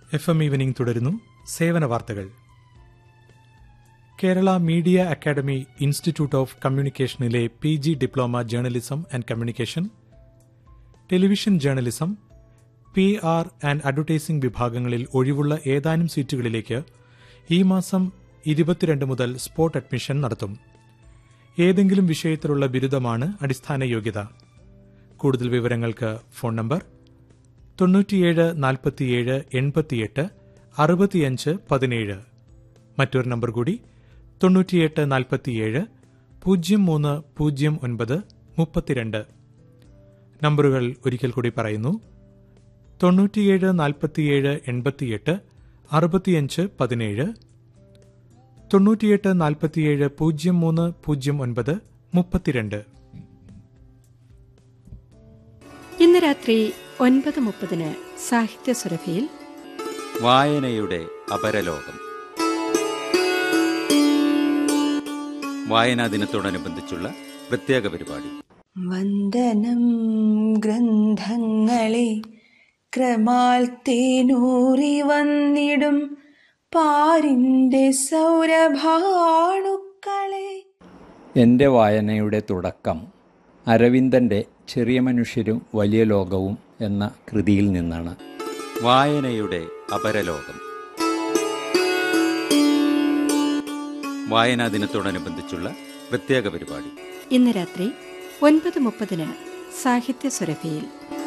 F M evening തുടരുന്നു സേവന വാർത്തകൾ Kerala media academy institute of കമ്മ്യൂണിക്കേഷനിലെ P G diploma journalism and communication television journalism P R and advertising വിഭാഗങ്ങളിൽ ഒഴിവുള്ള ഏതാനും സീറ്റുകളിലേക്ക് ഈ മാസം ഇരുപത്തിരണ്ട് മുതൽ സ്പോട്ട് അഡ്മിഷൻ നടത്തും ഏതെങ്കിലും വിഷയത്തിലുള്ള ബിരുദമാണ് അടിസ്ഥാന യോഗ്യത കൂടുതൽ വിവരങ്ങൾക്ക് ഫോൺ നമ്പർ തൊണ്ണൂറ്റിയേഴ് നാൽപ്പത്തിയേഴ് എൺപത്തിയെട്ട് അറുപത്തിയഞ്ച് പതിനേഴ് മറ്റൊരു നമ്പർ കൂടി തൊണ്ണൂറ്റിയെട്ട് നാൽപ്പത്തിയേഴ് പൂജ്യം മൂന്ന് പൂജ്യം ഒൻപത് മുപ്പത്തിരണ്ട് നമ്പറുകൾ ഒരിക്കൽ കൂടി പറയുന്നു തൊണ്ണൂറ്റിയേഴ് നാൽപ്പത്തിയേഴ് എൺപത്തിയെട്ട് അറുപത്തിയഞ്ച് പതിനേഴ് തൊണ്ണൂറ്റിയെട്ട് നാൽപ്പത്തിയേഴ് പൂജ്യം മൂന്ന് പൂജ്യം ഒൻപത് മുപ്പത്തിരണ്ട് ഇന്ന് രാത്രി ഒൻപത് മുപ്പതിന് സാഹിത്യ സുരഭിയിൽ വായനയുടെ അപരലോകം വായനാ ദിനത്തോടനുബന്ധിച്ചുള്ള പ്രത്യേക പരിപാടി വന്ദനം ഗ്രന്ഥങ്ങളെ ക്രമാൽ തേനൂറി വന്നിടും പാരിന്റെ സൗരഭാണുക്കളെ എൻ്റെ വായനയുടെ തുടക്കം അരവിന്ദൻ്റെ ചെറിയ മനുഷ്യരും വലിയ ലോകവും എന്ന കൃതിയിൽ നിന്നാണ് വായനയുടെ അപരലോകം വായനാ ദിനത്തോടനുബന്ധിച്ചുള്ള പ്രത്യേക പരിപാടി ഇന്ന് രാത്രി ഒൻപത് മുപ്പതിന് സാഹിത്യ സുരഭിയിൽ